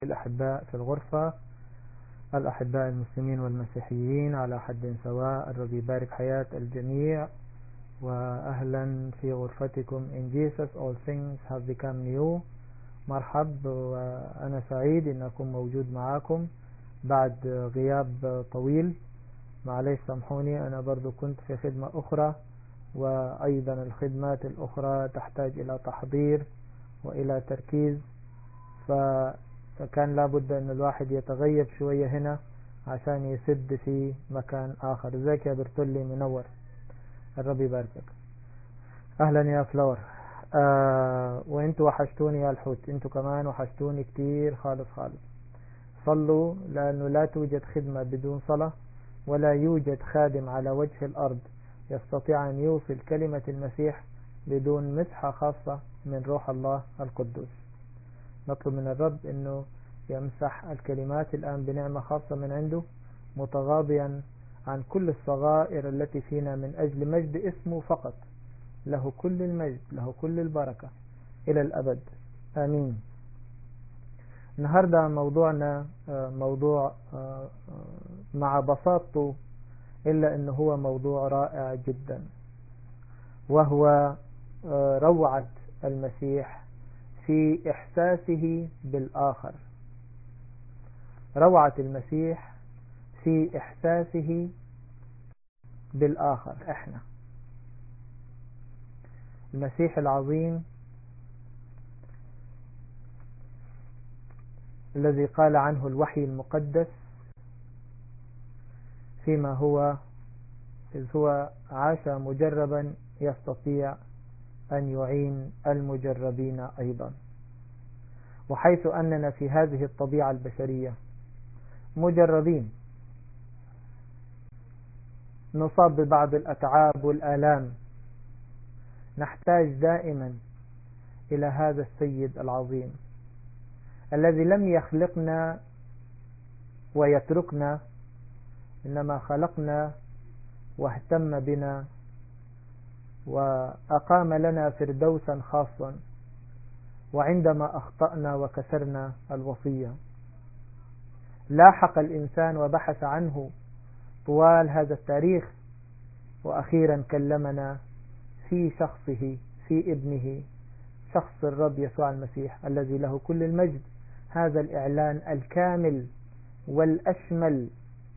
الأحباء في الغرفة الأحباء المسلمين والمسيحيين على حد سواء الرب يبارك حياة الجميع وأهلا في غرفتكم In Jesus all things have become new مرحب وأنا سعيد أن أكون موجود معاكم بعد غياب طويل معليش سامحوني أنا برضو كنت في خدمة أخرى وأيضا الخدمات الأخرى تحتاج إلى تحضير وإلى تركيز فكان لابد أن الواحد يتغيب شوية هنا عشان يسد في مكان آخر ازيك يا برتولي منور الرب يباركك أهلا يا فلور آه وانتوا وحشتوني يا الحوت انتوا كمان وحشتوني كتير خالص خالص صلوا لأنه لا توجد خدمة بدون صلاة ولا يوجد خادم على وجه الأرض يستطيع أن يوصل كلمة المسيح بدون مسحة خاصة من روح الله القدوس نطلب من الرب أنه يمسح الكلمات الآن بنعمة خاصة من عنده متغاضيا عن كل الصغائر التي فينا من أجل مجد اسمه فقط له كل المجد له كل البركة إلى الأبد آمين النهاردة موضوعنا موضوع مع بساطته إلا أنه هو موضوع رائع جدا وهو روعة المسيح في إحساسه بالآخر روعة المسيح في إحساسه بالآخر إحنا المسيح العظيم الذي قال عنه الوحي المقدس فيما هو إذ هو عاش مجربا يستطيع أن يعين المجربين أيضا وحيث أننا في هذه الطبيعة البشرية مجربين نصاب ببعض الأتعاب والآلام نحتاج دائما إلى هذا السيد العظيم الذي لم يخلقنا ويتركنا إنما خلقنا واهتم بنا وأقام لنا فردوسا خاصا وعندما أخطأنا وكسرنا الوصية لاحق الإنسان وبحث عنه طوال هذا التاريخ وأخيرا كلمنا في شخصه في ابنه شخص الرب يسوع المسيح الذي له كل المجد هذا الإعلان الكامل والأشمل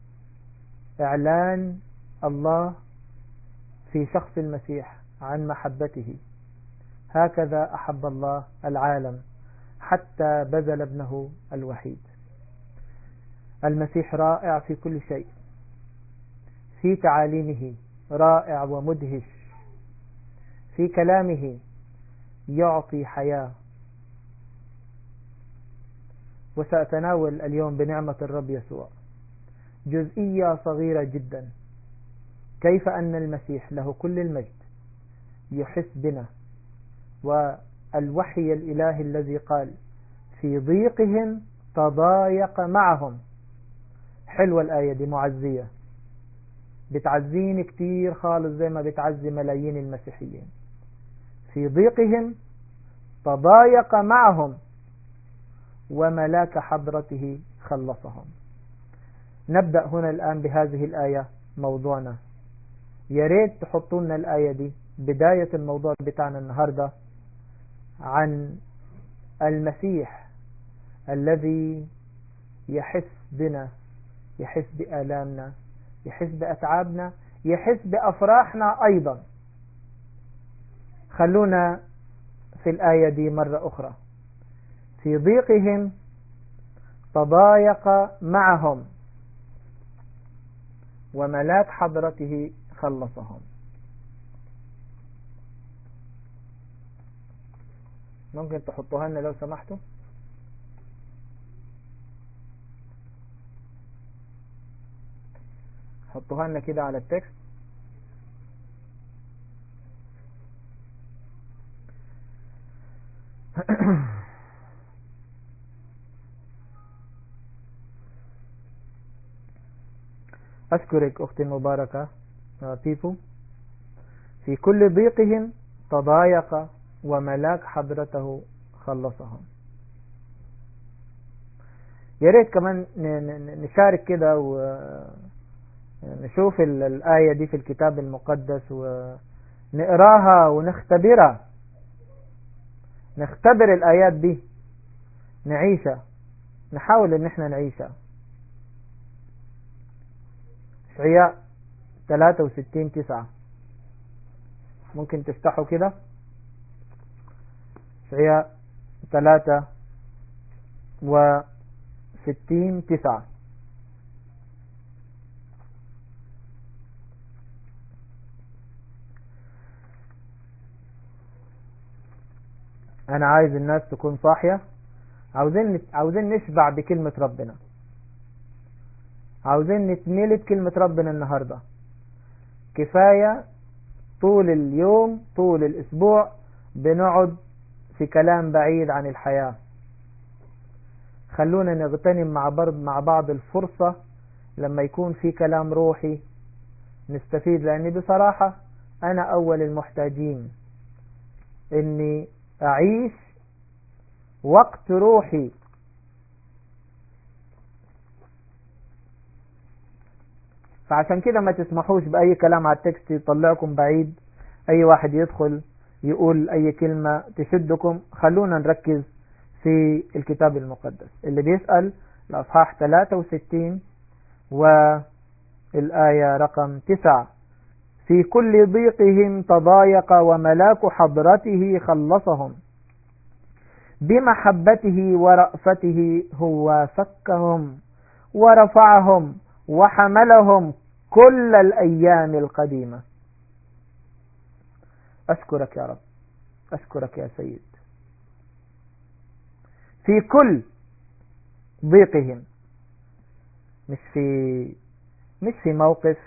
إعلان الله في شخص المسيح عن محبته هكذا أحب الله العالم حتى بذل ابنه الوحيد المسيح رائع في كل شيء في تعاليمه رائع ومدهش في كلامه يعطي حياة وسأتناول اليوم بنعمة الرب يسوع جزئية صغيرة جدا كيف أن المسيح له كل المجد يحس بنا والوحي الإلهي الذي قال في ضيقهم تضايق معهم حلوة الآية دي معزية بتعزيني كتير خالص زي ما بتعزي ملايين المسيحيين في ضيقهم تضايق معهم وملاك حضرته خلصهم نبدأ هنا الآن بهذه الآية موضوعنا يا ريت تحطوا لنا الآية دي بداية الموضوع بتاعنا النهاردة عن المسيح الذي يحس بنا يحس بآلامنا يحس بأتعابنا يحس بأفراحنا أيضا خلونا في الآية دي مرة أخرى في ضيقهم تضايق معهم وملاك حضرته خلصهم ممكن تحطوها لنا لو سمحتوا حطوها لنا كده على التكست أشكرك أختي المباركة بيبو في كل ضيقهم تضايق وملاك حضرته خلصهم يا ريت كمان نشارك كده ونشوف الآية دي في الكتاب المقدس ونقراها ونختبرها نختبر الآيات دي نعيشها نحاول ان احنا نعيشها اشعياء 63 9 ممكن تفتحوا كده اشعياء 63 9 انا عايز الناس تكون صاحية عاوزين عاوزين نشبع بكلمة ربنا عاوزين نتملي بكلمة ربنا النهاردة كفاية طول اليوم طول الاسبوع بنقعد في كلام بعيد عن الحياة خلونا نغتنم مع بعض مع بعض الفرصة لما يكون في كلام روحي نستفيد لأني بصراحة أنا أول المحتاجين إني أعيش وقت روحي فعشان كده ما تسمحوش بأي كلام على التكست يطلعكم بعيد أي واحد يدخل يقول أي كلمة تشدكم خلونا نركز في الكتاب المقدس اللي بيسأل الأصحاح 63 والآية رقم 9 في كل ضيقهم تضايق وملاك حضرته خلصهم بمحبته ورأفته هو فكهم ورفعهم وحملهم كل الأيام القديمة أشكرك يا رب أشكرك يا سيد في كل ضيقهم مش في مش في موقف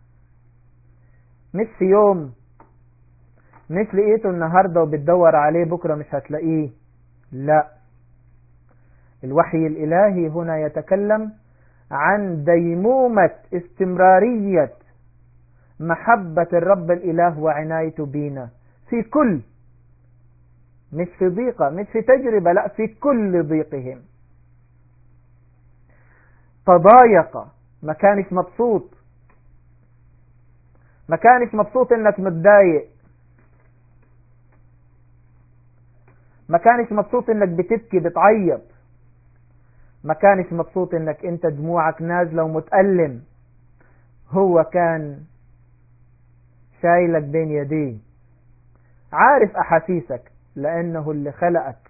مش في يوم مش لقيته النهاردة وبتدور عليه بكرة مش هتلاقيه لا الوحي الإلهي هنا يتكلم عن ديمومة استمرارية محبة الرب الإله وعنايته بينا في كل مش في ضيقة مش في تجربة لا في كل ضيقهم تضايق ما كانش مبسوط ما كانش مبسوط انك متضايق ما كانش مبسوط انك بتبكي بتعيط ما كانش مبسوط انك انت دموعك نازلة ومتألم هو كان شايلك بين يديه عارف احاسيسك لانه اللي خلقك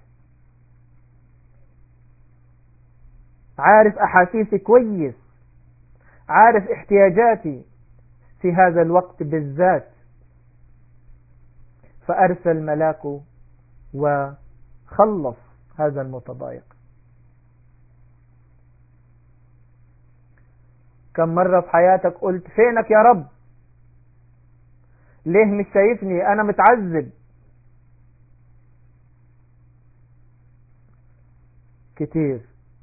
عارف احاسيسي كويس عارف احتياجاتي في هذا الوقت بالذات فارسل ملاكه وخلص هذا المتضايق كم مرة في حياتك قلت فينك يا رب ليه مش شايفني انا متعذب كتير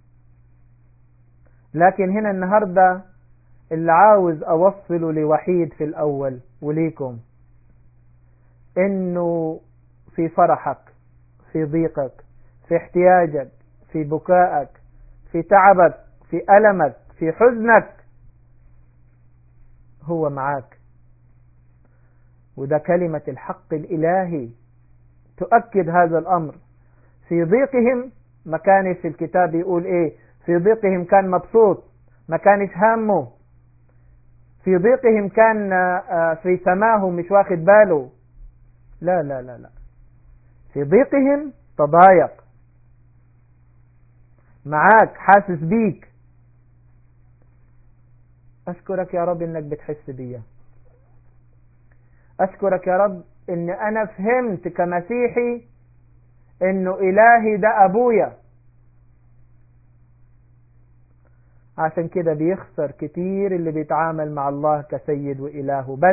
لكن هنا النهاردة اللي عاوز اوصله لوحيد في الاول وليكم انه في فرحك في ضيقك في احتياجك في بكائك في تعبك في ألمك في حزنك هو معاك وده كلمة الحق الإلهي تؤكد هذا الأمر في ضيقهم ما كانش في الكتاب يقول إيه في ضيقهم كان مبسوط ما كانش هامه في ضيقهم كان في سماه مش واخد باله لا لا لا لا في ضيقهم تضايق معاك حاسس بيك أشكرك يا رب إنك بتحس بيا أشكرك يا رب إن أنا فهمت كمسيحي إنه إلهي ده أبويا عشان كده بيخسر كتير اللي بيتعامل مع الله كسيد وإله بس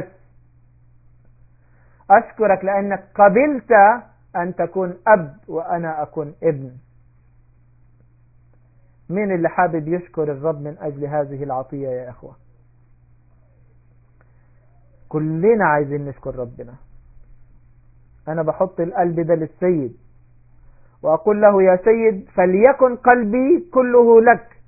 أشكرك لأنك قبلت أن تكون أب وأنا أكون ابن مين اللي حابب يشكر الرب من أجل هذه العطية يا أخوة كلنا عايزين نشكر ربنا أنا بحط القلب ده للسيد وأقول له يا سيد فليكن قلبي كله لك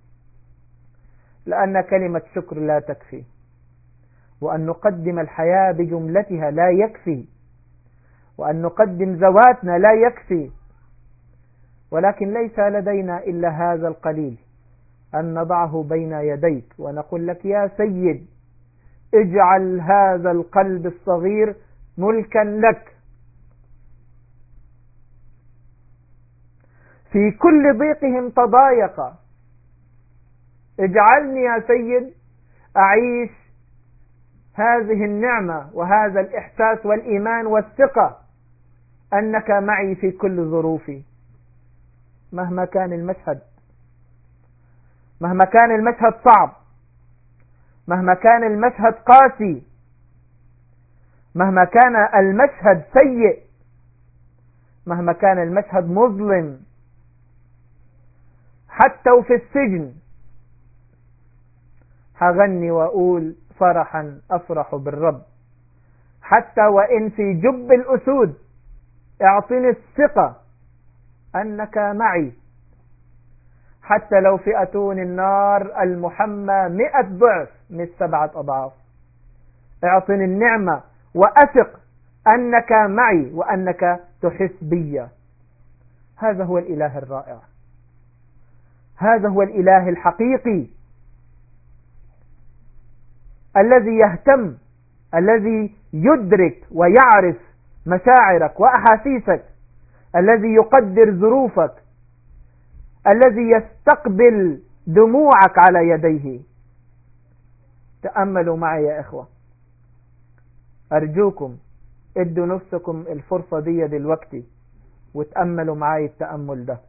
لأن كلمة شكر لا تكفي وأن نقدم الحياة بجملتها لا يكفي وأن نقدم ذواتنا لا يكفي ولكن ليس لدينا إلا هذا القليل أن نضعه بين يديك ونقول لك يا سيد اجعل هذا القلب الصغير ملكا لك في كل ضيقهم تضايق اجعلني يا سيد أعيش هذه النعمة وهذا الإحساس والإيمان والثقة أنك معي في كل ظروفي مهما كان المشهد مهما كان المشهد صعب مهما كان المشهد قاسي مهما كان المشهد سيء مهما كان المشهد مظلم حتى وفي السجن هغني وأقول فرحا أفرح بالرب حتى وإن في جب الأسود اعطني الثقة أنك معي حتى لو في أتون النار المحمى مئة ضعف من سبعة أضعاف اعطني النعمة وأثق أنك معي وأنك تحس بي هذا هو الإله الرائع هذا هو الإله الحقيقي الذي يهتم الذي يدرك ويعرف مشاعرك وأحاسيسك الذي يقدر ظروفك الذي يستقبل دموعك على يديه تأملوا معي يا إخوة أرجوكم ادوا نفسكم الفرصة دي دلوقتي وتأملوا معي التأمل ده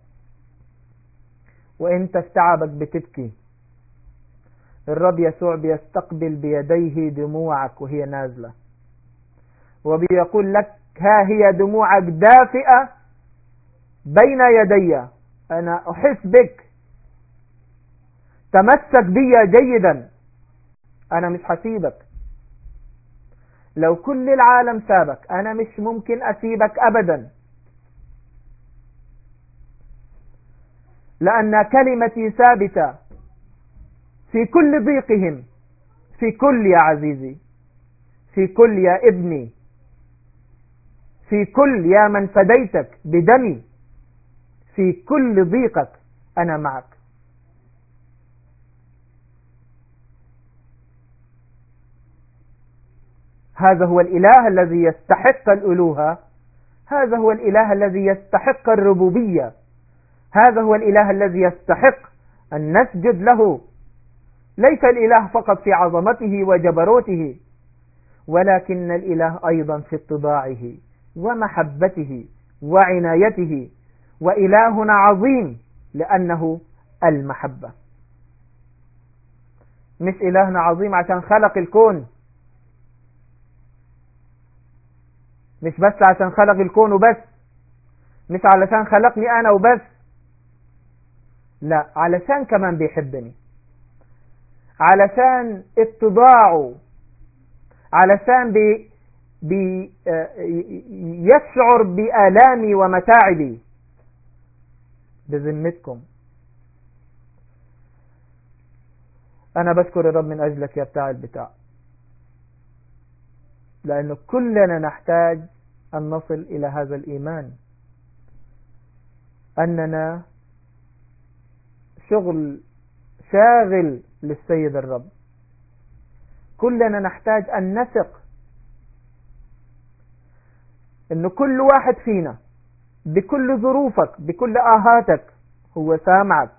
وانت استعبك بتبكي الرب يسوع بيستقبل بيديه دموعك وهي نازلة وبيقول لك ها هي دموعك دافئة بين يدي أنا أحس بك تمسك بي جيدا أنا مش حسيبك لو كل العالم سابك أنا مش ممكن أسيبك أبدا لأن كلمتي ثابتة في كل ضيقهم في كل يا عزيزي في كل يا ابني في كل يا من فديتك بدمي في كل ضيقك أنا معك هذا هو الإله الذي يستحق الألوهة هذا هو الإله الذي يستحق الربوبية هذا هو الإله الذي يستحق أن نسجد له ليس الإله فقط في عظمته وجبروته ولكن الإله أيضا في اتضاعه ومحبته وعنايته وإلهنا عظيم لأنه المحبة مش إلهنا عظيم عشان خلق الكون مش بس عشان خلق الكون وبس مش علشان خلقني أنا وبس لا علشان كمان بيحبني علشان اتضاعه علشان بي بي يشعر بآلامي ومتاعبي بذمتكم أنا بشكر الرب من أجلك يا بتاع البتاع لأنه كلنا نحتاج أن نصل إلى هذا الإيمان أننا شغل شاغل للسيد الرب كلنا نحتاج أن نثق أن كل واحد فينا بكل ظروفك بكل آهاتك هو سامعك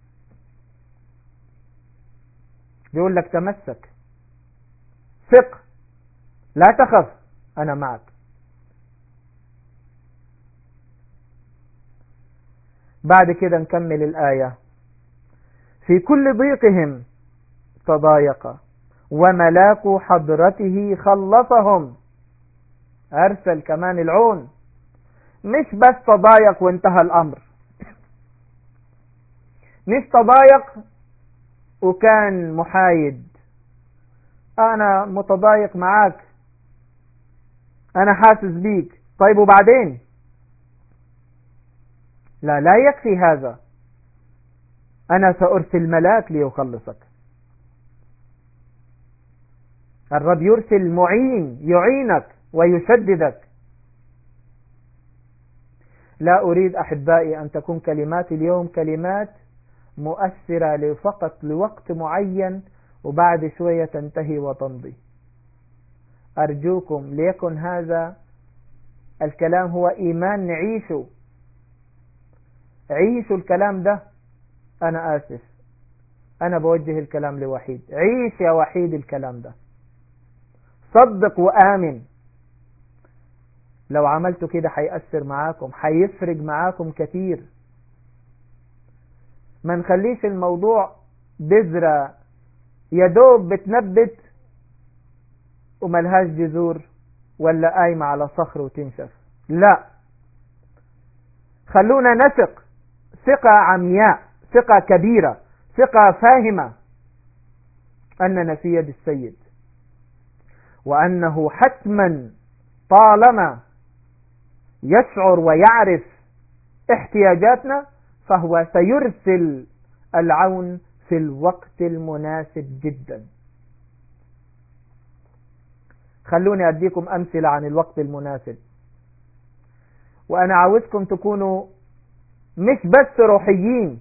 بيقول لك تمسك ثق لا تخف أنا معك بعد كده نكمل الآية في كل ضيقهم تضايق وملاك حضرته خلصهم أرسل كمان العون مش بس تضايق وانتهى الأمر مش تضايق وكان محايد أنا متضايق معاك أنا حاسس بيك طيب وبعدين لا لا يكفي هذا أنا سأرسل ملاك ليخلصك الرب يرسل معين يعينك ويشددك لا أريد أحبائي أن تكون كلمات اليوم كلمات مؤثرة فقط لوقت معين وبعد شوية تنتهي وتمضي أرجوكم ليكن هذا الكلام هو إيمان نعيشه عيشوا الكلام ده أنا آسف أنا بوجه الكلام لوحيد عيش يا وحيد الكلام ده صدق وآمن لو عملتوا كده هيأثر معاكم هيفرق معاكم كتير ما نخليش الموضوع بذرة يدوب بتنبت وملهاش جذور ولا قايمة على صخر وتنشف لا خلونا نثق ثقة عمياء ثقة كبيرة ثقة فاهمة أننا في يد السيد وأنه حتما طالما يشعر ويعرف احتياجاتنا فهو سيرسل العون في الوقت المناسب جدا خلوني أديكم أمثلة عن الوقت المناسب وأنا عاوزكم تكونوا مش بس روحيين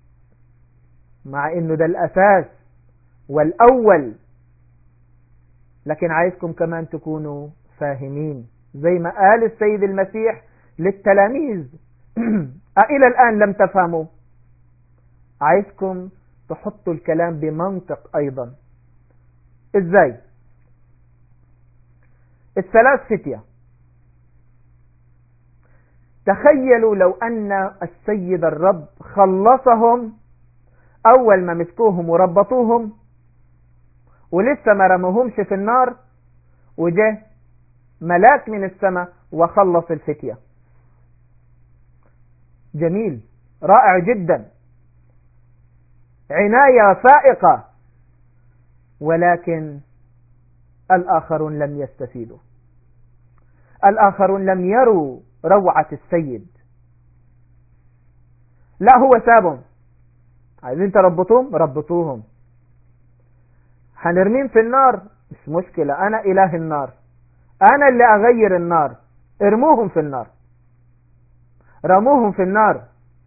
مع انه ده الاساس والاول لكن عايزكم كمان تكونوا فاهمين زي ما قال السيد المسيح للتلاميذ إلى الآن لم تفهموا عايزكم تحطوا الكلام بمنطق أيضا إزاي الثلاث فتية تخيلوا لو أن السيد الرب خلصهم أول ما مسكوهم وربطوهم ولسه ما رموهمش في النار وجه ملاك من السماء وخلص الفتية جميل رائع جدا عناية فائقة ولكن الآخرون لم يستفيدوا الآخرون لم يروا روعة السيد لا هو سابهم عايزين تربطوهم ربطوهم هنرميهم في النار مش مشكلة أنا إله النار أنا اللي أغير النار ارموهم في النار رموهم في النار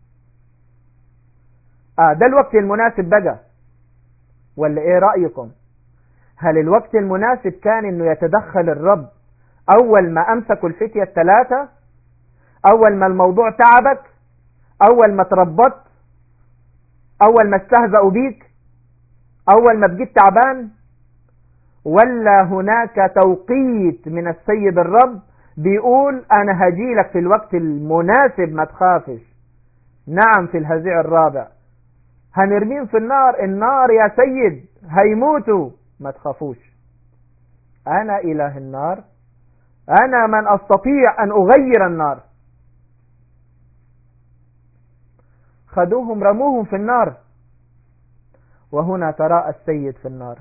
آه ده الوقت المناسب بقى ولا ايه رأيكم هل الوقت المناسب كان انه يتدخل الرب اول ما امسكوا الفتية الثلاثة اول ما الموضوع تعبك اول ما تربطت اول ما استهزأوا بيك اول ما بقيت تعبان ولا هناك توقيت من السيد الرب بيقول انا هجيلك في الوقت المناسب ما تخافش نعم في الهزيع الرابع هنرميهم في النار النار يا سيد هيموتوا ما تخافوش انا اله النار انا من استطيع ان اغير النار خدوهم رموهم في النار وهنا تراءى السيد في النار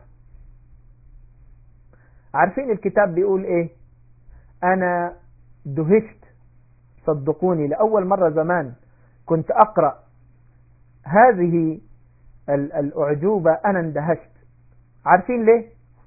عارفين الكتاب بيقول ايه انا دهشت صدقوني لأول مرة زمان كنت أقرأ هذه الأعجوبة أنا اندهشت عارفين ليه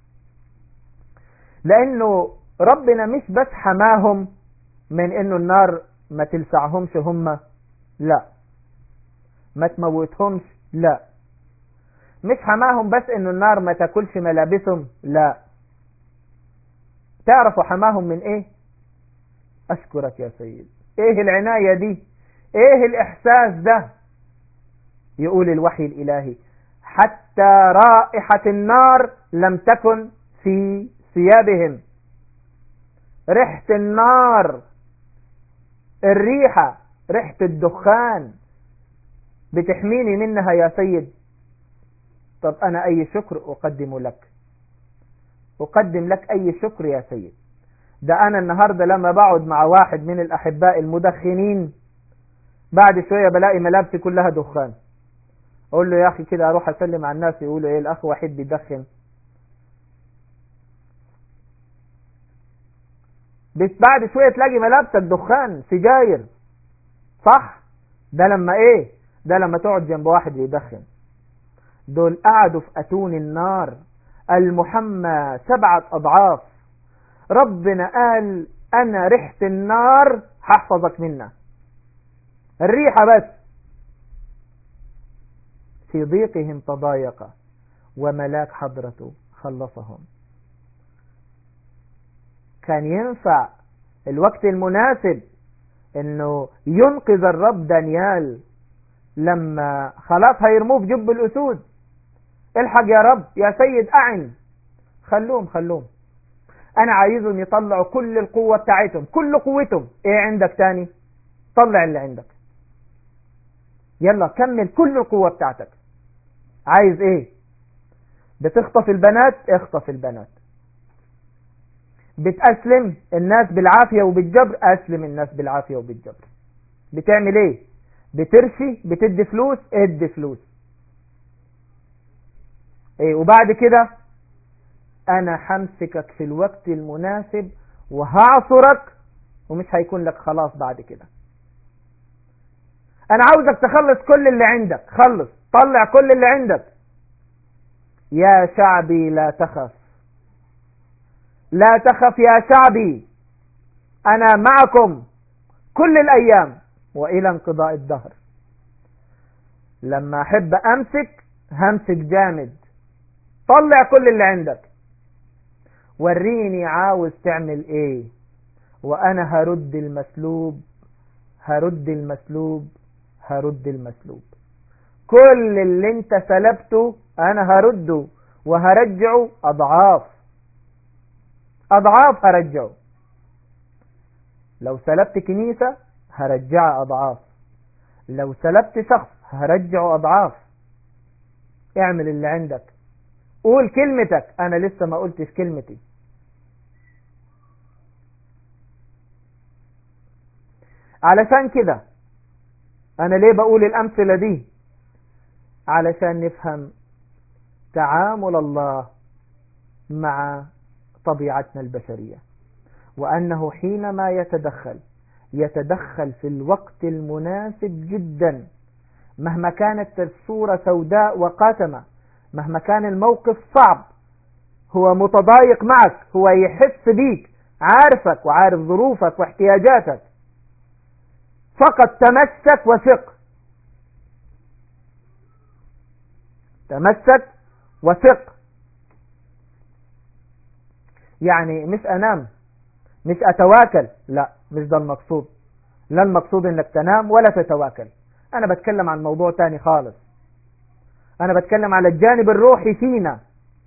لأنه ربنا مش بس حماهم من أنه النار ما تلسعهمش هم لا ما تموتهمش لا مش حماهم بس أنه النار ما تاكلش ملابسهم لا تعرفوا حماهم من ايه اشكرك يا سيد ايه العناية دي ايه الاحساس ده يقول الوحي الالهي حتى رائحة النار لم تكن في ثيابهم ريحة النار الريحة ريحة الدخان بتحميني منها يا سيد طب أنا أي شكر أقدم لك أقدم لك أي شكر يا سيد ده أنا النهاردة لما بقعد مع واحد من الأحباء المدخنين بعد شوية بلاقي ملابسي كلها دخان أقول له يا أخي كده أروح أسلم على الناس يقولوا إيه الأخ وحيد بيدخن بس بعد شوية تلاقي ملابسك دخان سجاير صح ده لما ايه ده لما تقعد جنب واحد بيدخن دول قعدوا في أتون النار المحمى سبعة أضعاف ربنا قال أنا ريحة النار هحفظك منها الريحة بس في ضيقهم تضايق وملاك حضرته خلصهم كان ينفع الوقت المناسب انه ينقذ الرب دانيال لما خلاص هيرموه في جب الاسود الحق يا رب يا سيد اعن خلوهم خلوهم انا عايزهم يطلعوا كل القوة بتاعتهم كل قوتهم ايه عندك تاني طلع اللي عندك يلا كمل كل القوة بتاعتك عايز ايه بتخطف البنات اخطف البنات بتأسلم الناس بالعافية وبالجبر أسلم الناس بالعافية وبالجبر بتعمل ايه بترشي بتدي فلوس ادي فلوس ايه وبعد كده انا همسكك في الوقت المناسب وهعصرك ومش هيكون لك خلاص بعد كده انا عاوزك تخلص كل اللي عندك خلص طلع كل اللي عندك يا شعبي لا تخف لا تخف يا شعبي أنا معكم كل الأيام وإلى انقضاء الدهر لما أحب أمسك همسك جامد طلع كل اللي عندك وريني عاوز تعمل ايه وانا هرد المسلوب هرد المسلوب هرد المسلوب كل اللي انت سلبته انا هرده وهرجعه اضعاف اضعاف هرجعه لو سلبت كنيسة هرجعها اضعاف لو سلبت شخص هرجعه اضعاف اعمل اللي عندك قول كلمتك انا لسه ما قلتش كلمتي علشان كده انا ليه بقول الامثلة دي علشان نفهم تعامل الله مع طبيعتنا البشرية وأنه حينما يتدخل يتدخل في الوقت المناسب جدا مهما كانت الصورة سوداء وقاتمة مهما كان الموقف صعب هو متضايق معك هو يحس بيك عارفك وعارف ظروفك واحتياجاتك فقط تمسك وثق تمسك وثق يعني مش انام مش اتواكل لا مش ده المقصود لا المقصود انك تنام ولا تتواكل انا بتكلم عن موضوع تاني خالص انا بتكلم على الجانب الروحي فينا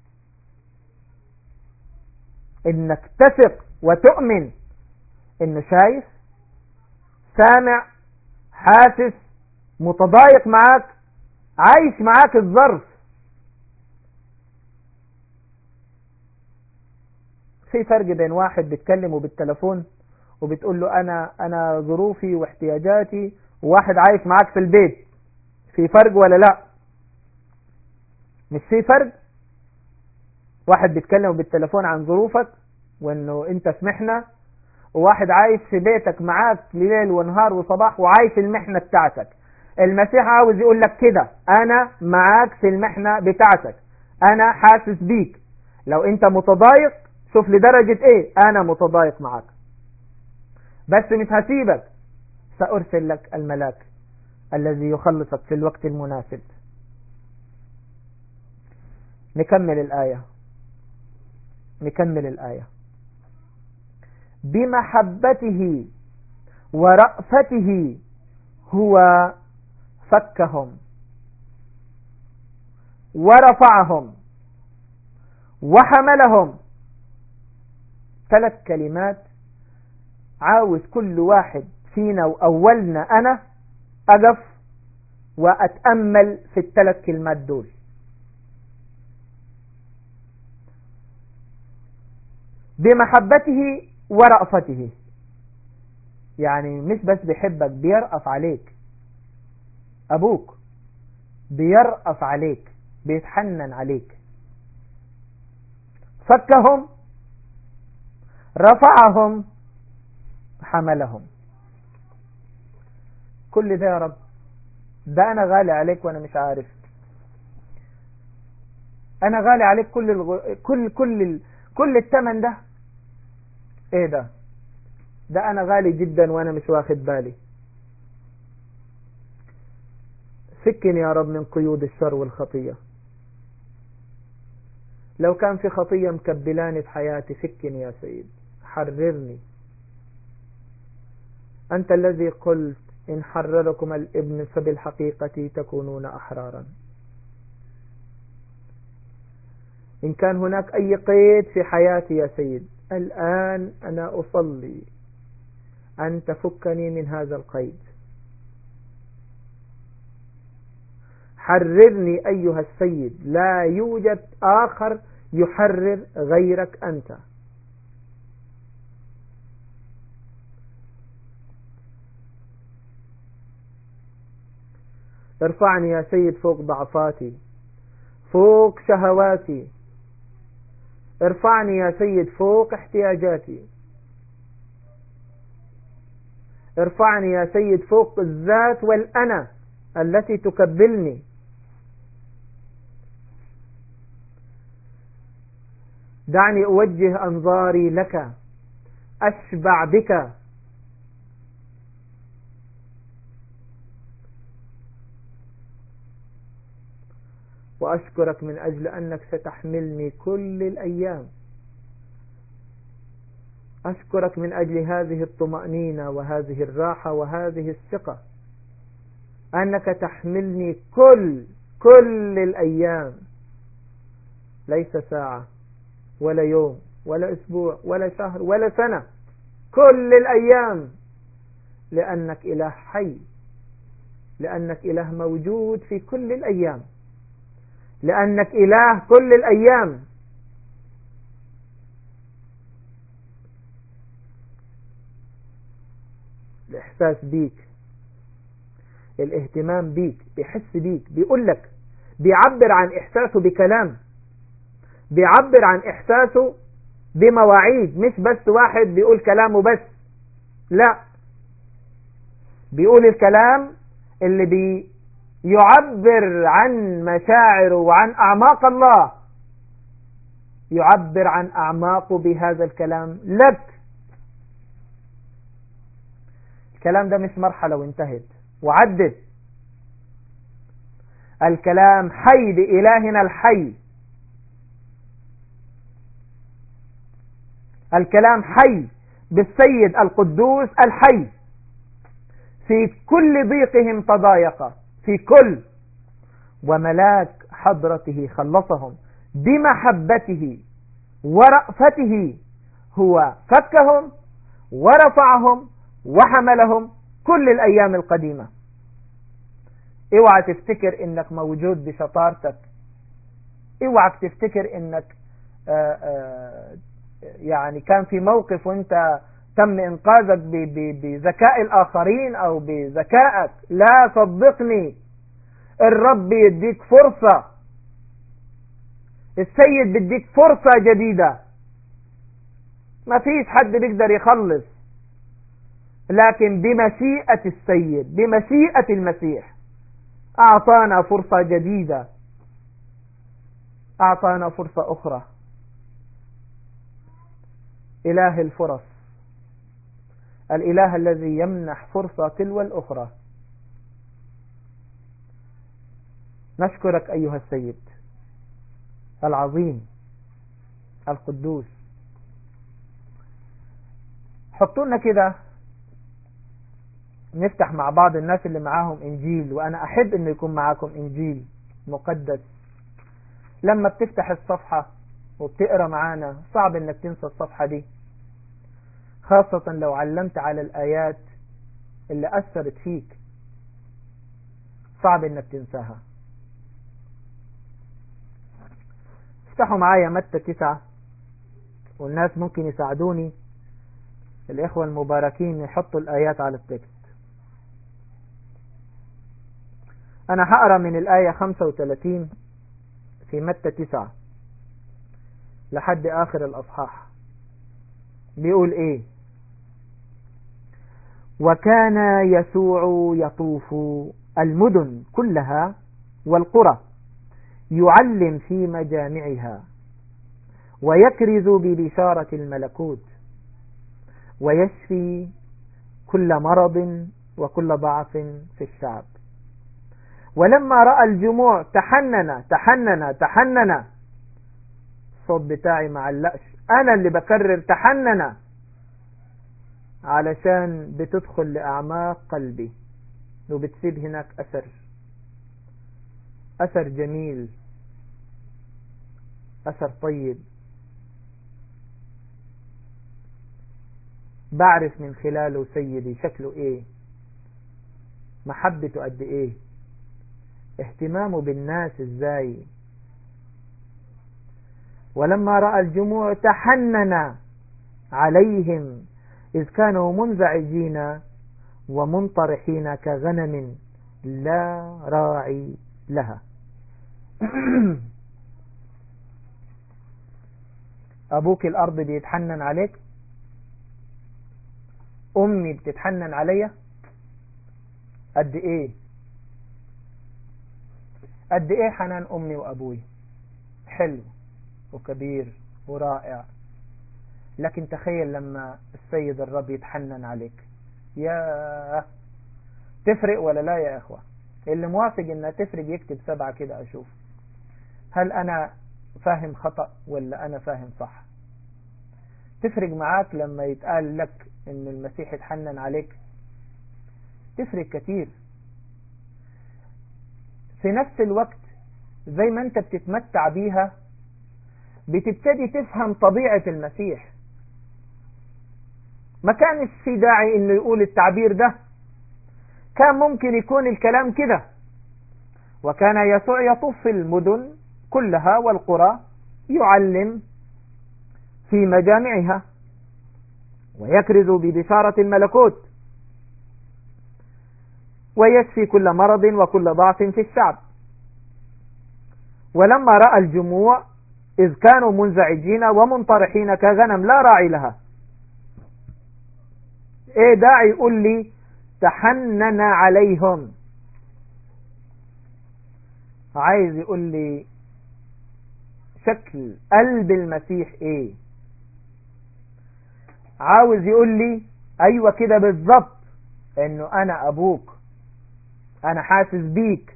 انك تثق وتؤمن انه شايف سامع حاسس متضايق معاك عايش معاك الظرف في فرق بين واحد بيتكلمه بالتلفون وبتقول له انا انا ظروفي واحتياجاتي وواحد عايش معاك في البيت في فرق ولا لا مش في فرق واحد بيتكلم بالتلفون عن ظروفك وانه انت في محنة وواحد عايش في بيتك معاك ليل ونهار وصباح وعايش المحنة بتاعتك المسيح عاوز يقول لك كده انا معاك في المحنة بتاعتك انا حاسس بيك لو انت متضايق شوف لدرجة ايه انا متضايق معاك بس مش هسيبك سأرسل لك الملاك الذي يخلصك في الوقت المناسب نكمل الآية نكمل الآية بمحبته ورأفته هو فكهم ورفعهم وحملهم ثلاث كلمات عاوز كل واحد فينا وأولنا أنا أقف وأتأمل في الثلاث كلمات دول بمحبته ورأفته يعني مش بس بيحبك بيرأف عليك أبوك بيرأف عليك بيتحنن عليك فكهم رفعهم حملهم كل ده يا رب ده أنا غالي عليك وأنا مش عارف انا غالي عليك كل الغ... كل كل ال... كل الثمن ده ايه ده ده انا غالي جدا وانا مش واخد بالي فكني يا رب من قيود الشر والخطية لو كان في خطية مكبلاني في حياتي فكني يا سيد حررني أنت الذي قلت إن حرركم الابن فبالحقيقة تكونون أحرارا إن كان هناك أي قيد في حياتي يا سيد الآن أنا أصلي أن تفكني من هذا القيد حررني أيها السيد لا يوجد آخر يحرر غيرك أنت ارفعني يا سيد فوق ضعفاتي فوق شهواتي ارفعني يا سيد فوق احتياجاتي ارفعني يا سيد فوق الذات والأنا التي تكبلني دعني أوجه أنظاري لك أشبع بك وأشكرك من أجل أنك ستحملني كل الأيام أشكرك من أجل هذه الطمأنينة وهذه الراحة وهذه الثقة أنك تحملني كل كل الأيام ليس ساعة ولا يوم ولا أسبوع ولا شهر ولا سنة كل الأيام لأنك إله حي لأنك إله موجود في كل الأيام لأنك إله كل الأيام الإحساس بيك الاهتمام بيك بيحس بيك بيقول لك بيعبر عن إحساسه بكلام بيعبر عن إحساسه بمواعيد مش بس واحد بيقول كلامه بس لا بيقول الكلام اللي بي يعبر عن مشاعره وعن أعماق الله يعبر عن أعماقه بهذا الكلام لك الكلام ده مش مرحلة وانتهت وعدت الكلام حي بإلهنا الحي الكلام حي بالسيد القدوس الحي في كل ضيقهم تضايق في كل وملاك حضرته خلصهم بمحبته ورأفته هو فكهم ورفعهم وحملهم كل الأيام القديمة اوعى تفتكر انك موجود بشطارتك اوعى تفتكر انك آآ آآ يعني كان في موقف وانت تم انقاذك بذكاء الاخرين او بذكائك لا صدقني الرب يديك فرصة السيد بيديك فرصة جديدة ما فيش حد بيقدر يخلص لكن بمشيئة السيد بمشيئة المسيح أعطانا فرصة جديدة أعطانا فرصة أخرى إله الفرص الإله الذي يمنح فرصة تلو الأخرى نشكرك أيها السيد العظيم القدوس حطونا كده نفتح مع بعض الناس اللي معاهم إنجيل وأنا أحب أنه يكون معاكم إنجيل مقدس لما بتفتح الصفحة وبتقرأ معانا صعب أنك تنسى الصفحة دي خاصة لو علمت على الآيات اللي أثرت فيك صعب أنك تنساها افتحوا معايا متى تسعة والناس ممكن يساعدوني الإخوة المباركين يحطوا الآيات على التكست أنا هقرأ من الآية 35 في متى 9 لحد آخر الأصحاح بيقول إيه وكان يسوع يطوف المدن كلها والقرى يعلم في مجامعها ويكرز ببشارة الملكوت ويشفي كل مرض وكل ضعف في الشعب ولما رأى الجموع تحنن تحنن تحنن الصوت بتاعي معلقش أنا اللي بكرر تحنن علشان بتدخل لأعماق قلبي وبتسيب هناك أثر أثر جميل أثر طيب بعرف من خلاله سيدي شكله ايه محبته قد ايه اهتمامه بالناس ازاي ولما رأى الجموع تحنن عليهم إذ كانوا منزعجين ومنطرحين كغنم لا راعي لها أبوك الأرض بيتحنن عليك امي بتتحنن عليا قد ايه قد ايه حنان امي وابوي حلو وكبير ورائع لكن تخيل لما السيد الرب يتحنن عليك يا تفرق ولا لا يا اخوة اللي موافق انها تفرق يكتب سبعة كده اشوف هل انا فاهم خطأ ولا انا فاهم صح تفرق معاك لما يتقال لك ان المسيح يتحنن عليك تفرق كتير في نفس الوقت زي ما انت بتتمتع بيها بتبتدي تفهم طبيعة المسيح ما كانش في داعي انه يقول التعبير ده كان ممكن يكون الكلام كده وكان يسوع يطوف في المدن كلها والقرى يعلم في مجامعها ويكرز ببشارة الملكوت ويشفي كل مرض وكل ضعف في الشعب ولما رأى الجموع إذ كانوا منزعجين ومنطرحين كغنم لا راعي لها ايه داعي يقول لي تحنن عليهم عايز يقول لي شكل قلب المسيح ايه عاوز يقول لي ايوه كده بالظبط انه انا ابوك انا حاسس بيك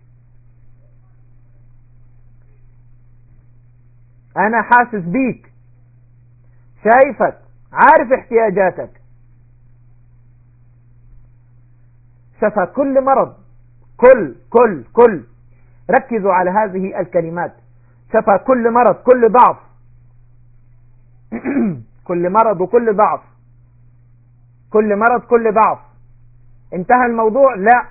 انا حاسس بيك شايفك عارف احتياجاتك شفى كل مرض كل كل كل ركزوا على هذه الكلمات شفى كل مرض كل ضعف كل مرض وكل ضعف كل مرض كل ضعف انتهى الموضوع لا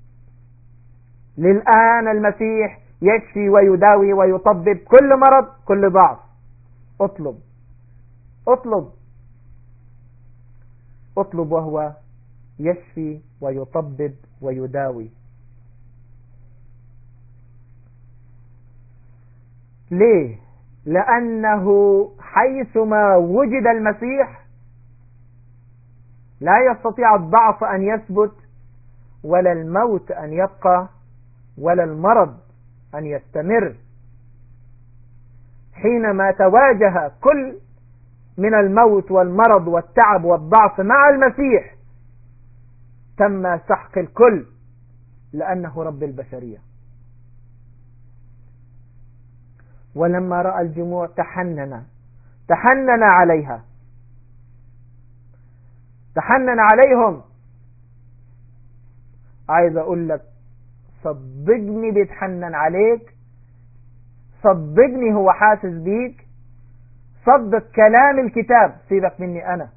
للآن المسيح يشفي ويداوي ويطبب كل مرض كل ضعف اطلب اطلب اطلب وهو يشفي ويطبب ويداوي ليه لأنه حيثما وجد المسيح لا يستطيع الضعف أن يثبت ولا الموت أن يبقى ولا المرض أن يستمر حينما تواجه كل من الموت والمرض والتعب والضعف مع المسيح تم سحق الكل لأنه رب البشرية ولما رأى الجموع تحنن تحنن عليها تحنن عليهم عايز اقول لك صدقني بيتحنن عليك صدقني هو حاسس بيك صدق كلام الكتاب سيبك مني انا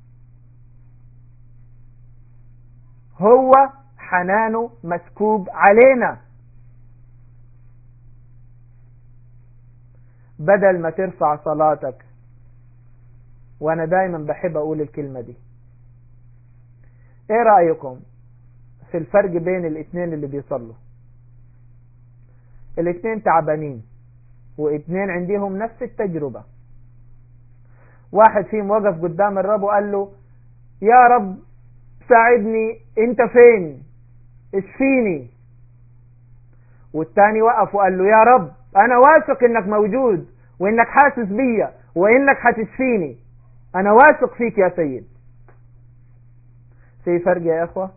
هو حنانه مسكوب علينا بدل ما ترفع صلاتك وانا دايما بحب اقول الكلمة دي ايه رأيكم في الفرق بين الاثنين اللي بيصلوا الاثنين تعبانين واثنين عندهم نفس التجربة واحد فيهم وقف قدام الرب وقال له يا رب ساعدني انت فين اشفيني والتاني وقف وقال له يا رب انا واثق انك موجود وانك حاسس بيا وانك هتشفيني انا واثق فيك يا سيد في فرق يا اخوة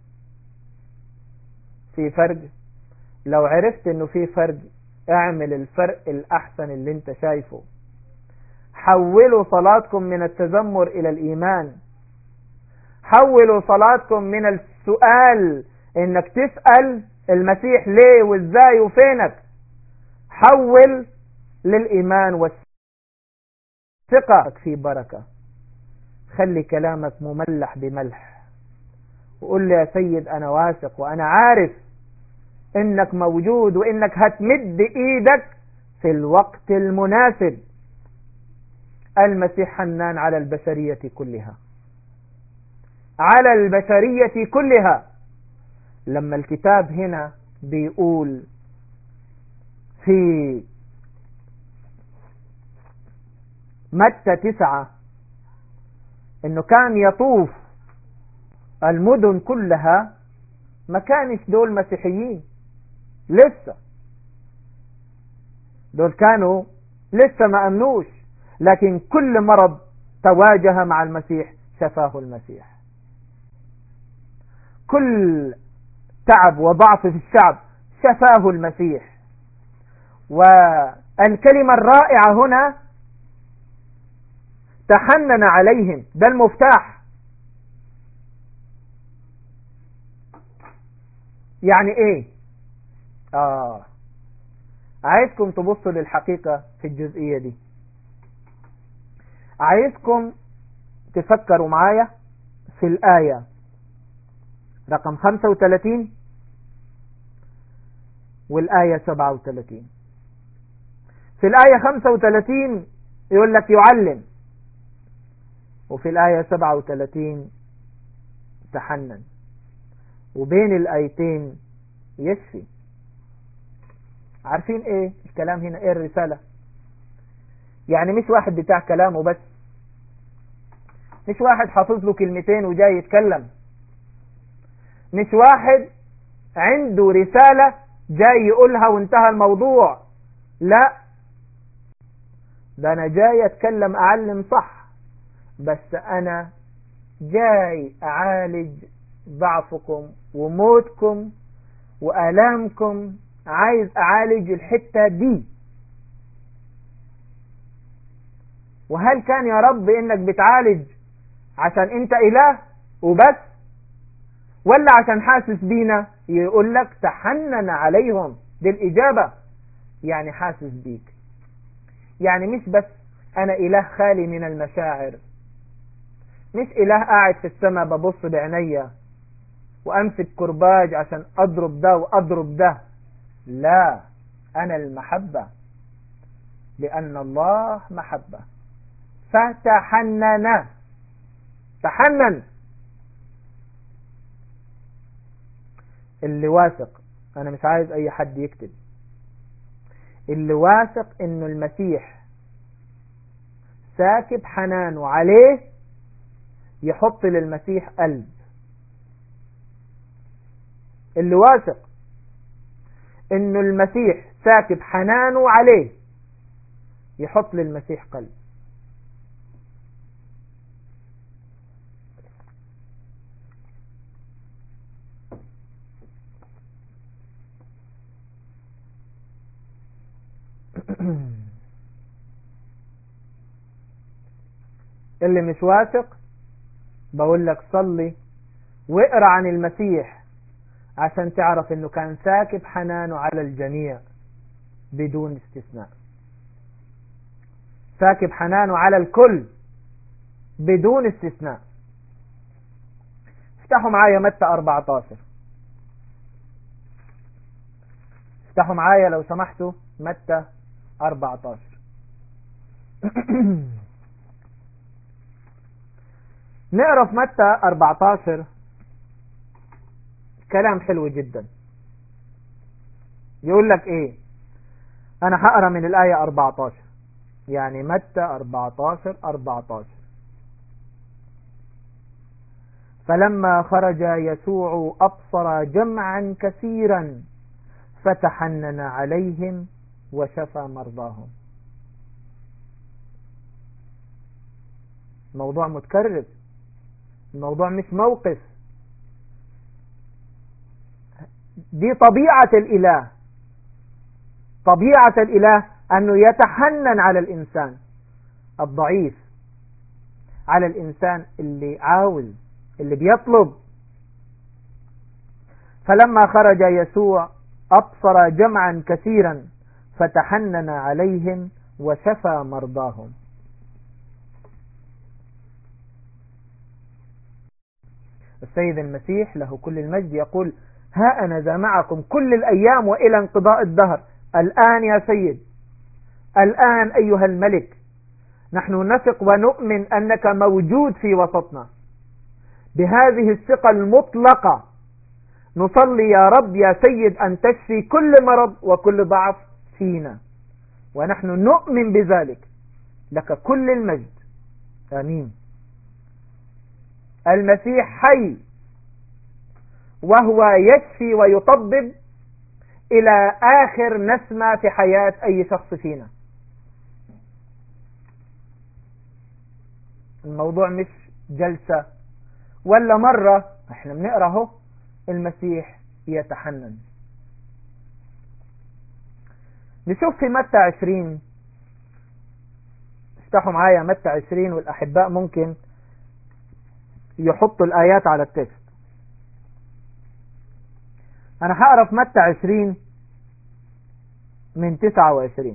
في فرق لو عرفت انه في فرق اعمل الفرق الاحسن اللي انت شايفه حولوا صلاتكم من التذمر الى الايمان حولوا صلاتكم من السؤال انك تسأل المسيح ليه وازاي وفينك حول للايمان والثقة في بركة خلي كلامك مملح بملح وقول لي يا سيد انا واثق وانا عارف انك موجود وانك هتمد ايدك في الوقت المناسب المسيح حنان على البشرية كلها على البشرية كلها لما الكتاب هنا بيقول في متى تسعة انه كان يطوف المدن كلها ما كانش دول مسيحيين لسه دول كانوا لسه ما امنوش لكن كل مرض تواجه مع المسيح شفاه المسيح كل تعب وضعف في الشعب شفاه المسيح والكلمة الرائعة هنا تحنن عليهم ده المفتاح يعني ايه اه عايزكم تبصوا للحقيقة في الجزئية دي عايزكم تفكروا معايا في الآية رقم 35 والآية 37 في الآية 35 يقول لك يعلم وفي الآية 37 تحنن وبين الآيتين يشفي عارفين ايه الكلام هنا ايه الرسالة يعني مش واحد بتاع كلامه بس مش واحد حافظ له كلمتين وجاي يتكلم مش واحد عنده رسالة جاي يقولها وانتهى الموضوع لا ده انا جاي اتكلم اعلم صح بس انا جاي اعالج ضعفكم وموتكم والامكم عايز اعالج الحتة دي وهل كان يا رب انك بتعالج عشان انت اله وبس ولا عشان حاسس بينا يقول لك تحنن عليهم دي الاجابة يعني حاسس بيك يعني مش بس انا اله خالي من المشاعر مش اله قاعد في السماء ببص بعينيا وامسك كرباج عشان اضرب ده واضرب ده لا انا المحبة لان الله محبة فتحنن تحنن اللي واثق انا مش عايز اي حد يكتب اللي واثق انه المسيح ساكب حنانه عليه يحط للمسيح قلب اللي واثق انه المسيح ساكب حنانه عليه يحط للمسيح قلب اللي مش واثق بقول لك صلي واقرا عن المسيح عشان تعرف انه كان ساكب حنانه على الجميع بدون استثناء ساكب حنانه على الكل بدون استثناء افتحوا معايا متى 14 افتحوا معايا لو سمحتوا متى 14 نقرا في متى 14 كلام حلو جدا يقول لك ايه انا هقرا من الايه 14 يعني متى 14 14 فلما خرج يسوع ابصر جمعا كثيرا فتحنن عليهم وشفى مرضاهم موضوع متكرر الموضوع مش موقف دي طبيعة الإله طبيعة الإله أنه يتحنن على الإنسان الضعيف على الإنسان اللي عاوز اللي بيطلب فلما خرج يسوع أبصر جمعا كثيرا فتحنن عليهم وشفى مرضاهم السيد المسيح له كل المجد يقول ها أنا ذا معكم كل الأيام وإلى انقضاء الدهر الآن يا سيد الآن أيها الملك نحن نثق ونؤمن أنك موجود في وسطنا بهذه الثقة المطلقة نصلي يا رب يا سيد أن تشفي كل مرض وكل ضعف فينا ونحن نؤمن بذلك لك كل المجد آمين المسيح حي وهو يشفي ويطبب إلى آخر نسمة في حياة أي شخص فينا الموضوع مش جلسة ولا مرة احنا بنقرأه المسيح يتحنن نشوف في متى عشرين افتحوا معايا متى عشرين والأحباء ممكن يحطوا الآيات على التكست أنا هقرا في متى عشرين من تسعة وعشرين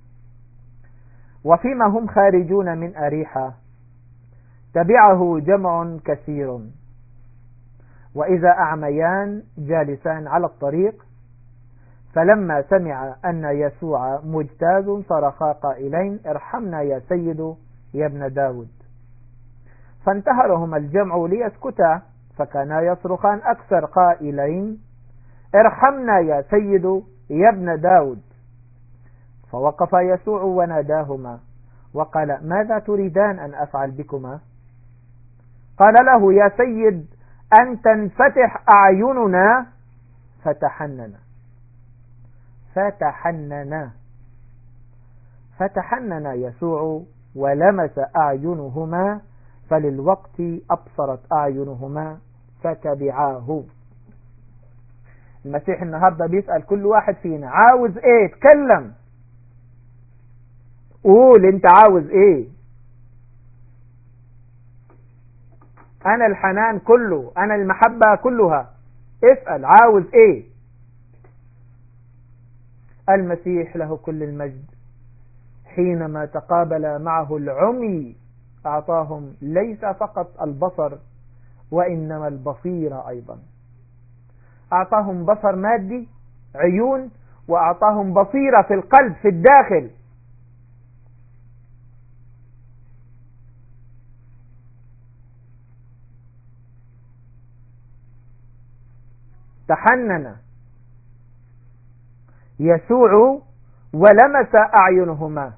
وفيما هم خارجون من أريحة تبعه جمع كثير وإذا أعميان جالسان على الطريق فلما سمع أن يسوع مجتاز صرخا قائلين ارحمنا يا سيد يا ابن داود فانتهرهما الجمع ليسكتا فكانا يصرخان أكثر قائلين ارحمنا يا سيد يا ابن داود فوقف يسوع وناداهما وقال ماذا تريدان أن أفعل بكما قال له يا سيد أن تنفتح أعيننا فتحننا فتحننا فتحنن يسوع ولمس أعينهما فللوقت أبصرت أعينهما فتبعاه المسيح النهاردة بيسأل كل واحد فينا عاوز ايه تكلم قول انت عاوز ايه انا الحنان كله انا المحبة كلها اسأل عاوز ايه المسيح له كل المجد حينما تقابل معه العمي أعطاهم ليس فقط البصر وإنما البصيرة أيضا أعطاهم بصر مادي عيون وأعطاهم بصيرة في القلب في الداخل تحنن يسوع ولمس أعينهما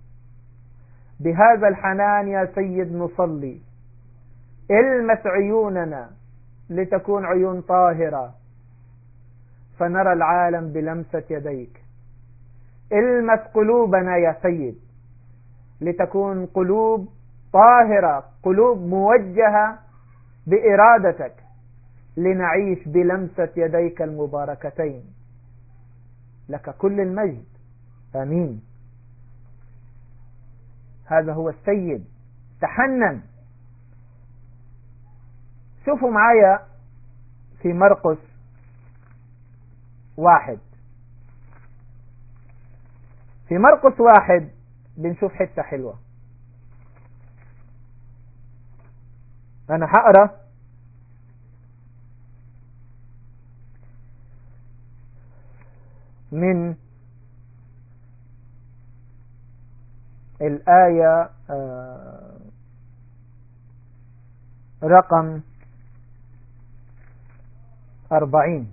بهذا الحنان يا سيد نصلي المس عيوننا لتكون عيون طاهرة فنرى العالم بلمسة يديك المس قلوبنا يا سيد لتكون قلوب طاهرة قلوب موجهة بإرادتك لنعيش بلمسة يديك المباركتين لك كل المجد آمين هذا هو السيد تحنن شوفوا معايا في مرقس واحد في مرقس واحد بنشوف حتة حلوة أنا هقرأ من الآية آه، رقم أربعين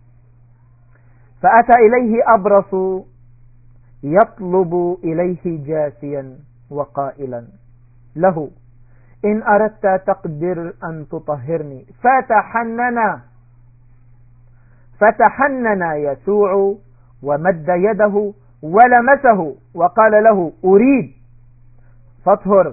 فأتى إليه أبرص يطلب إليه جاسيا وقائلا له إن أردت تقدر أن تطهرني فتحننا فتحنن يسوع ومد يده ولمسه وقال له أريد فاطهر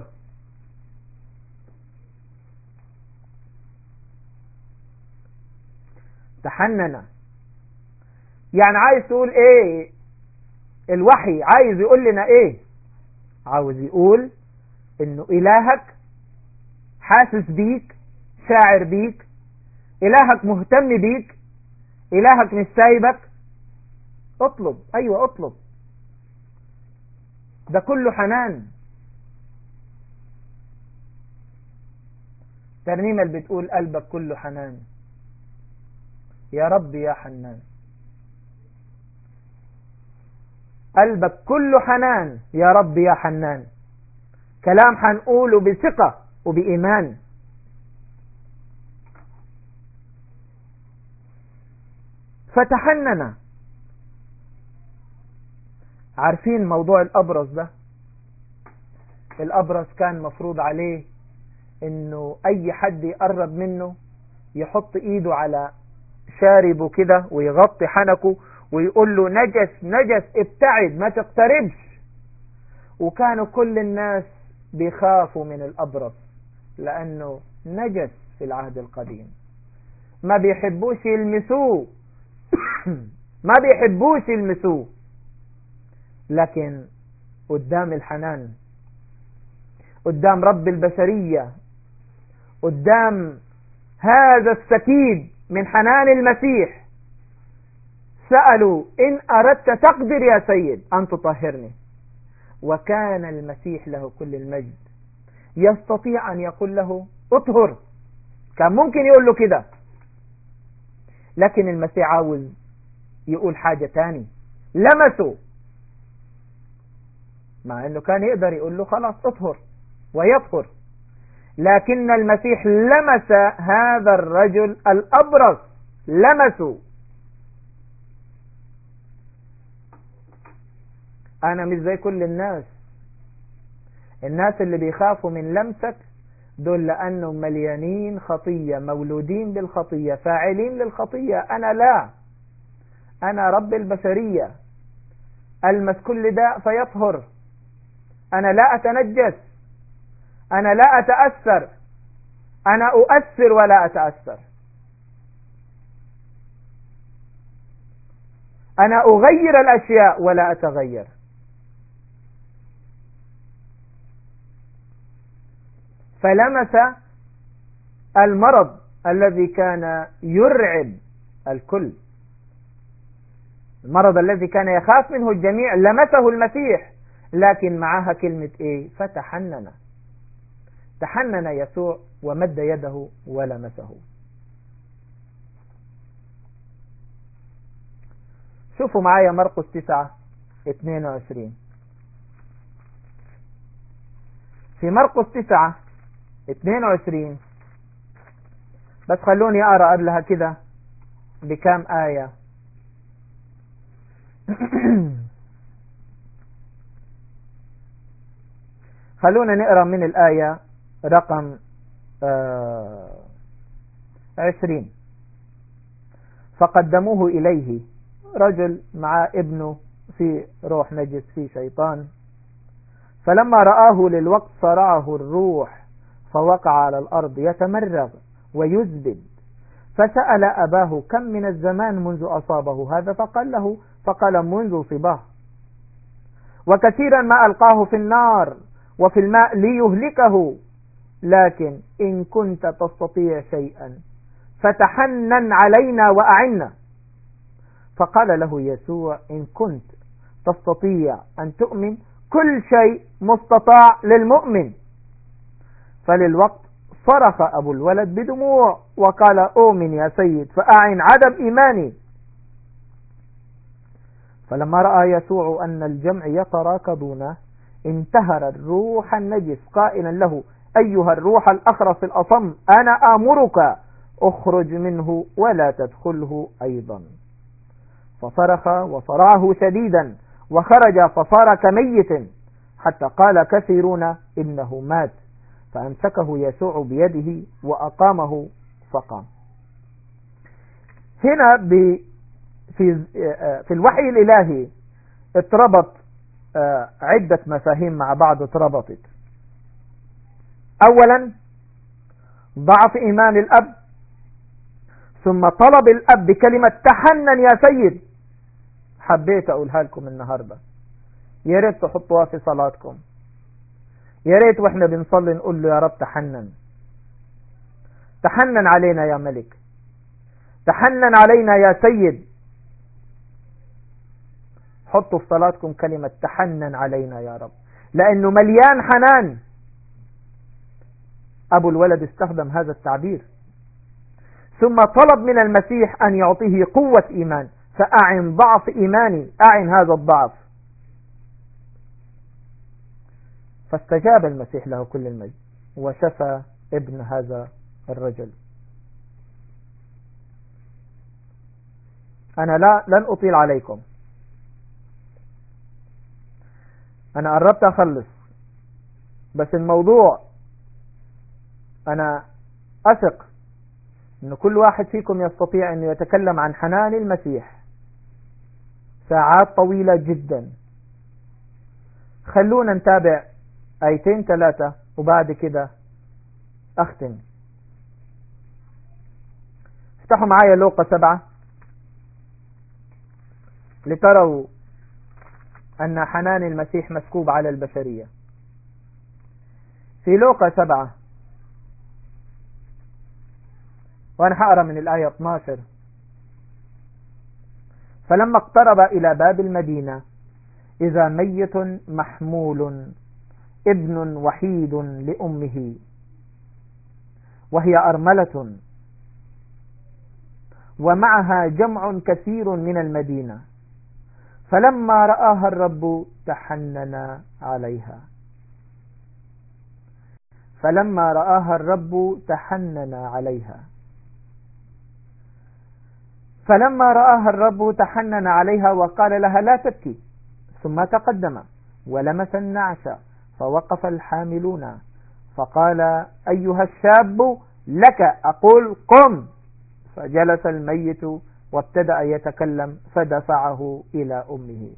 تحنن يعني عايز تقول ايه الوحي عايز يقول لنا ايه عاوز يقول انه الهك حاسس بيك شاعر بيك الهك مهتم بيك الهك مش سايبك اطلب ايوه اطلب ده كله حنان ترنيمة اللي بتقول قلبك كله حنان يا رب يا حنان قلبك كله حنان يا رب يا حنان كلام حنقوله بثقة وبإيمان فتحنن عارفين موضوع الأبرص ده الأبرص كان مفروض عليه انه اي حد يقرب منه يحط ايده على شاربه كده ويغطي حنكه ويقول له نجس نجس ابتعد ما تقتربش وكانوا كل الناس بيخافوا من الأبرص لأنه نجس في العهد القديم ما بيحبوش يلمسوه ما بيحبوش يلمسوه لكن قدام الحنان قدام رب البشرية قدام هذا السكيب من حنان المسيح سألوا إن أردت تقدر يا سيد أن تطهرني وكان المسيح له كل المجد يستطيع أن يقول له اطهر كان ممكن يقول له كده لكن المسيح عاوز يقول حاجة تاني لمسه مع انه كان يقدر يقول له خلاص اطهر ويطهر لكن المسيح لمس هذا الرجل الأبرص لمسه أنا مش زي كل الناس الناس اللي بيخافوا من لمسك دول لأنهم مليانين خطية مولودين بالخطية فاعلين للخطية أنا لا أنا رب البشرية ألمس كل داء فيطهر أنا لا أتنجس أنا لا أتأثر أنا أؤثر ولا أتأثر أنا أغير الأشياء ولا أتغير فلمس المرض الذي كان يرعب الكل المرض الذي كان يخاف منه الجميع لمسه المسيح لكن معها كلمة ايه فتحنن تحنن يسوع ومد يده ولمسه شوفوا معايا مرقس تسعة اثنين وعشرين في مرقس تسعة اثنين وعشرين بس خلوني اقرأ قبلها كده بكام آية خلونا نقرأ من الآية رقم آه، عشرين فقدموه إليه رجل مع ابنه في روح نجس في شيطان فلما رآه للوقت صرعه الروح فوقع على الأرض يتمرغ ويزبد فسأل أباه كم من الزمان منذ أصابه هذا فقال له فقال منذ صباه وكثيرا ما ألقاه في النار وفي الماء ليهلكه لكن إن كنت تستطيع شيئا فتحنن علينا وأعنا فقال له يسوع إن كنت تستطيع أن تؤمن كل شيء مستطاع للمؤمن فللوقت صرخ أبو الولد بدموع وقال أؤمن يا سيد فأعن عدم إيماني فلما رأى يسوع أن الجمع يتراكضون انتهر الروح النجس قائلا له أيها الروح الأخرس الأصم أنا آمرك اخرج منه ولا تدخله أيضا فصرخ وصرعه شديدا وخرج فصار كميت حتى قال كثيرون إنه مات فأمسكه يسوع بيده وأقامه فقام هنا في في الوحي الإلهي اتربط آه، عدة مفاهيم مع بعض اتربطت اولا ضعف ايمان الاب ثم طلب الاب بكلمة تحنن يا سيد حبيت اقولها لكم النهاردة يا ريت تحطوها في صلاتكم يا ريت واحنا بنصلي نقول له يا رب تحنن تحنن علينا يا ملك تحنن علينا يا سيد حطوا في صلاتكم كلمة تحنن علينا يا رب لأنه مليان حنان أبو الولد استخدم هذا التعبير ثم طلب من المسيح أن يعطيه قوة إيمان فأعن ضعف إيماني أعن هذا الضعف فاستجاب المسيح له كل المجد وشفى ابن هذا الرجل أنا لا لن أطيل عليكم أنا قربت أخلص بس الموضوع أنا أثق أن كل واحد فيكم يستطيع أن يتكلم عن حنان المسيح ساعات طويلة جدا خلونا نتابع ايتين ثلاثة وبعد كده اختم افتحوا معايا لوقا سبعة لتروا أن حنان المسيح مسكوب على البشرية في لوقا سبعة وأنا حأرى من الآية 12 فلما اقترب إلى باب المدينة إذا ميت محمول ابن وحيد لأمه وهي أرملة ومعها جمع كثير من المدينة فلما رآها الرب تحنن عليها فلما رآها الرب تحنن عليها فلما رآها الرب تحنن عليها وقال لها لا تبكي ثم تقدم ولمس النعش فوقف الحاملون فقال أيها الشاب لك أقول قم فجلس الميت وابتدأ يتكلم فدفعه إلى أمه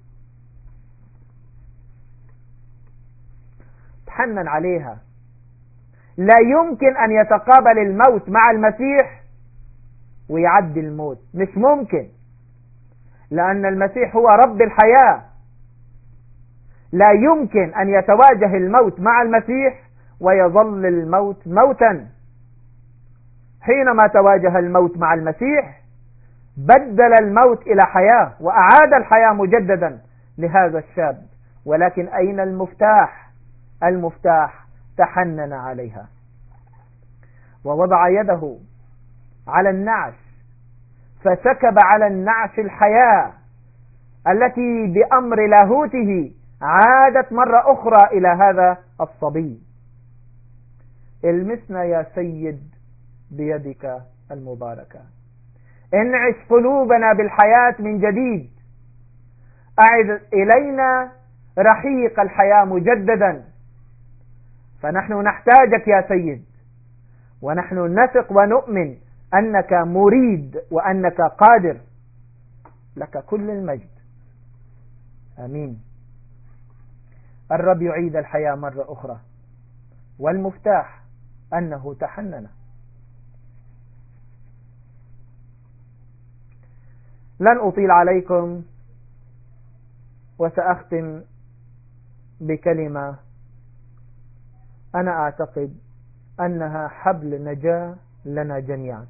تحنن عليها لا يمكن أن يتقابل الموت مع المسيح ويعدي الموت مش ممكن لأن المسيح هو رب الحياة لا يمكن أن يتواجه الموت مع المسيح ويظل الموت موتا حينما تواجه الموت مع المسيح بدل الموت إلى حياة وأعاد الحياة مجددا لهذا الشاب ولكن أين المفتاح المفتاح تحنن عليها ووضع يده على النعش فسكب على النعش الحياة التي بأمر لاهوته عادت مرة أخرى إلى هذا الصبي المسنا يا سيد بيدك المباركة انعش قلوبنا بالحياة من جديد أعد إلينا رحيق الحياة مجددا فنحن نحتاجك يا سيد ونحن نثق ونؤمن أنك مريد وأنك قادر لك كل المجد أمين الرب يعيد الحياة مرة أخرى والمفتاح أنه تحنن لن أطيل عليكم وسأختم بكلمة أنا أعتقد أنها حبل نجاة لنا جميعا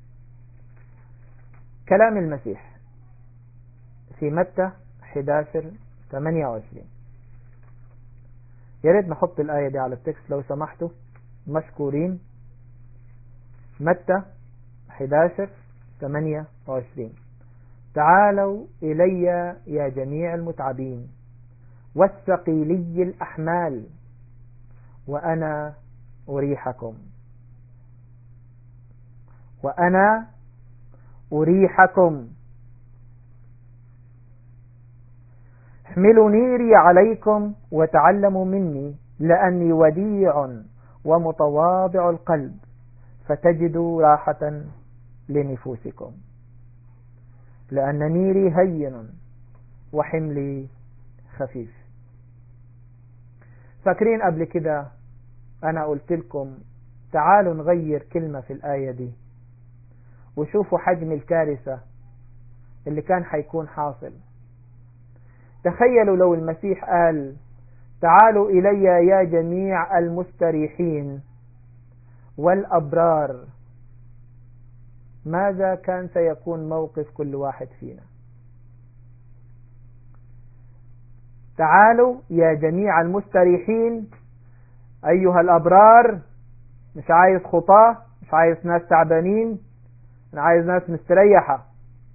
كلام المسيح في متى 11 28 يا ريت نحط الآية دي على التكست لو سمحتوا مشكورين متى 11 28 تعالوا إلي يا جميع المتعبين والثقيلي الأحمال وأنا أريحكم وأنا أريحكم احملوا نيري عليكم وتعلموا مني لأني وديع ومتواضع القلب فتجدوا راحة لنفوسكم لأن نيري هين وحملي خفيف فاكرين قبل كده أنا قلت لكم تعالوا نغير كلمة في الآية دي وشوفوا حجم الكارثة اللي كان حيكون حاصل تخيلوا لو المسيح قال تعالوا إلي يا جميع المستريحين والأبرار ماذا كان سيكون موقف كل واحد فينا تعالوا يا جميع المستريحين أيها الأبرار مش عايز خطاة مش عايز ناس تعبانين أنا عايز ناس مستريحة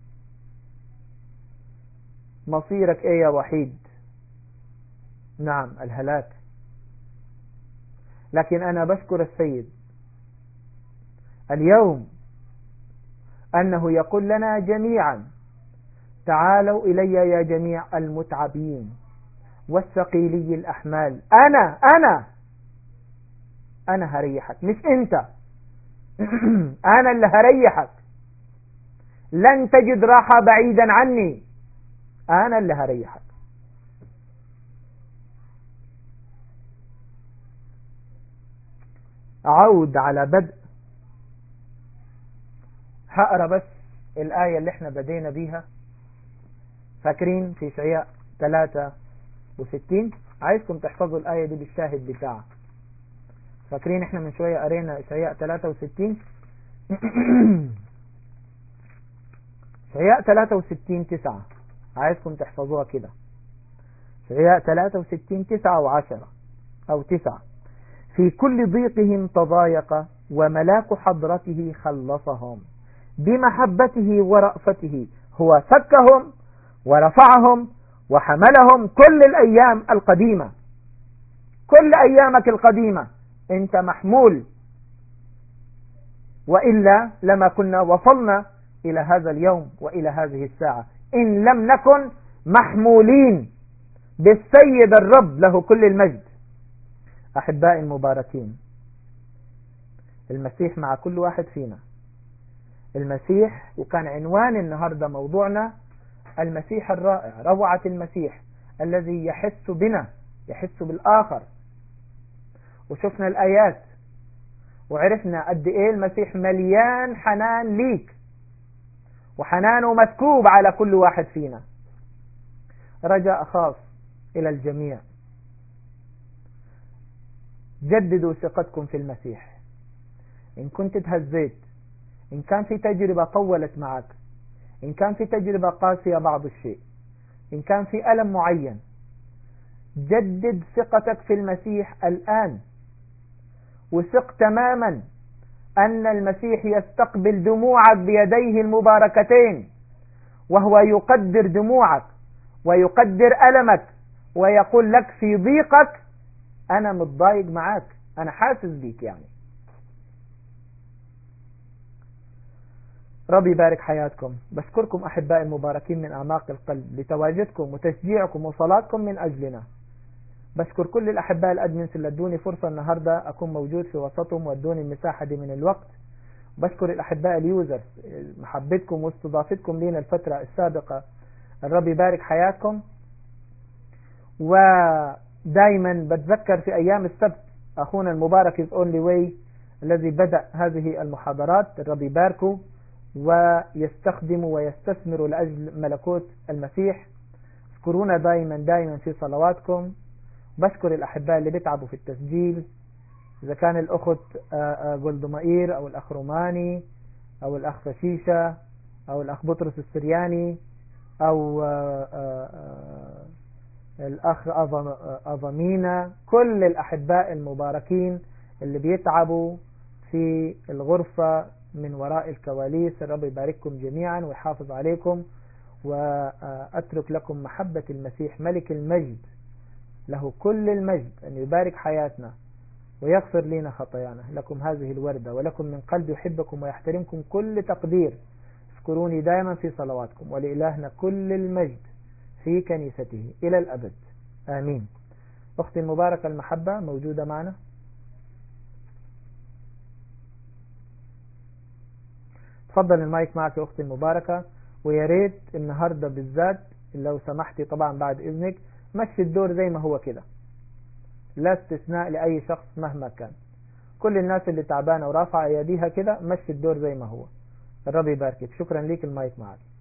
مصيرك ايه يا وحيد نعم الهلاك لكن أنا بشكر السيد اليوم أنه يقول لنا جميعا تعالوا إلي يا جميع المتعبين والثقيلي الأحمال أنا أنا أنا هريحك مش أنت أنا اللي هريحك لن تجد راحة بعيدا عني أنا اللي هريحك عود على بدء هقرا بس الآية اللي احنا بدينا بيها فاكرين في شعياء 63 عايزكم تحفظوا الآية دي بالشاهد بتاعها فاكرين احنا من شوية قرينا شعياء 63 شعياء 63 9 عايزكم تحفظوها كده شعياء 63 9 و10 أو 9 في كل ضيقهم تضايق وملاك حضرته خلصهم بمحبته ورأفته هو فكهم ورفعهم وحملهم كل الأيام القديمة كل أيامك القديمة أنت محمول وإلا لما كنا وصلنا إلى هذا اليوم وإلى هذه الساعة إن لم نكن محمولين بالسيد الرب له كل المجد أحبائي المباركين المسيح مع كل واحد فينا المسيح وكان عنوان النهاردة موضوعنا المسيح الرائع روعة المسيح الذي يحس بنا يحس بالآخر وشفنا الآيات وعرفنا قد إيه المسيح مليان حنان ليك وحنانه مسكوب على كل واحد فينا رجاء خاص إلى الجميع جددوا ثقتكم في المسيح إن كنت تهزيت إن كان في تجربة طولت معك إن كان في تجربة قاسية بعض الشيء إن كان في ألم معين جدد ثقتك في المسيح الآن وثق تماما أن المسيح يستقبل دموعك بيديه المباركتين وهو يقدر دموعك ويقدر ألمك ويقول لك في ضيقك أنا متضايق معاك أنا حاسس بيك يعني ربي يبارك حياتكم بشكركم أحبائي المباركين من أعماق القلب لتواجدكم وتشجيعكم وصلاتكم من أجلنا بشكر كل الأحباء الأدمنس اللي ادوني فرصة النهاردة أكون موجود في وسطهم وادوني المساحة دي من الوقت بشكر الأحباء اليوزرز محبتكم واستضافتكم لنا الفترة السابقة الرب يبارك حياتكم ودائما بتذكر في أيام السبت أخونا المبارك is only way الذي بدأ هذه المحاضرات الرب يباركه ويستخدم ويستثمر لأجل ملكوت المسيح اذكرونا دائما دائما في صلواتكم بشكر الأحباء اللي بيتعبوا في التسجيل إذا كان الأخت جولدمائير أو الأخ روماني أو الأخ فشيشة أو الأخ بطرس السرياني أو الأخ أظمينا كل الأحباء المباركين اللي بيتعبوا في الغرفة من وراء الكواليس الرب يبارككم جميعا ويحافظ عليكم وأترك لكم محبة المسيح ملك المجد له كل المجد أن يبارك حياتنا ويغفر لنا خطايانا لكم هذه الوردة ولكم من قلب يحبكم ويحترمكم كل تقدير اذكروني دائما في صلواتكم ولإلهنا كل المجد في كنيسته إلى الأبد آمين أختي المباركة المحبة موجودة معنا تفضل المايك معك يا أختي المباركة ويا ريت النهاردة بالذات لو سمحتي طبعا بعد إذنك مشي الدور زي ما هو كده لا استثناء لأي شخص مهما كان كل الناس اللي تعبانة ورافعة ايديها كده مشي الدور زي ما هو الرب يباركك شكرا ليك المايك معك